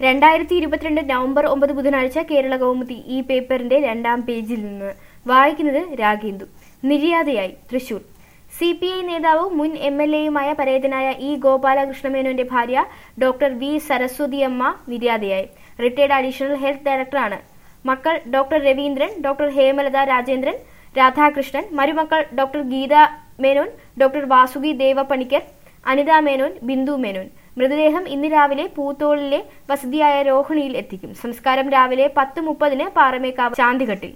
രണ്ടായിരത്തി ഇരുപത്തിരണ്ട് നവംബർ ഒമ്പത് ബുധനാഴ്ച കേരള കൗമുദി ഈ പേപ്പറിന്റെ രണ്ടാം പേജിൽ നിന്ന് വായിക്കുന്നത് രാഗേന്ദു നിര്യാതയായി തൃശൂർ സി പി ഐ നേതാവും മുൻ എം എൽ എയുമായ പരേതനായ ഇ ഗോപാലകൃഷ്ണമേനോന്റെ ഭാര്യ ഡോക്ടർ വി സരസ്വതിയമ്മ നിര്യാതയായി റിട്ടയർഡ് അഡീഷണൽ ഹെൽത്ത് ഡയറക്ടറാണ് മക്കൾ ഡോക്ടർ രവീന്ദ്രൻ ഡോക്ടർ ഹേമലത രാജേന്ദ്രൻ രാധാകൃഷ്ണൻ മരുമക്കൾ ഡോക്ടർ ഗീത മേനോൻ ഡോക്ടർ വാസുകി ദേവപണിക്കർ അനിത മേനോൻ ബിന്ദു മേനോൻ മൃതദേഹം ഇന്ന് രാവിലെ പൂത്തോളിലെ വസതിയായ രോഹിണിയിൽ എത്തിക്കും സംസ്കാരം രാവിലെ പത്ത് മുപ്പതിന് പാറമേക്കാവ് ശാന്തിഘട്ടിൽ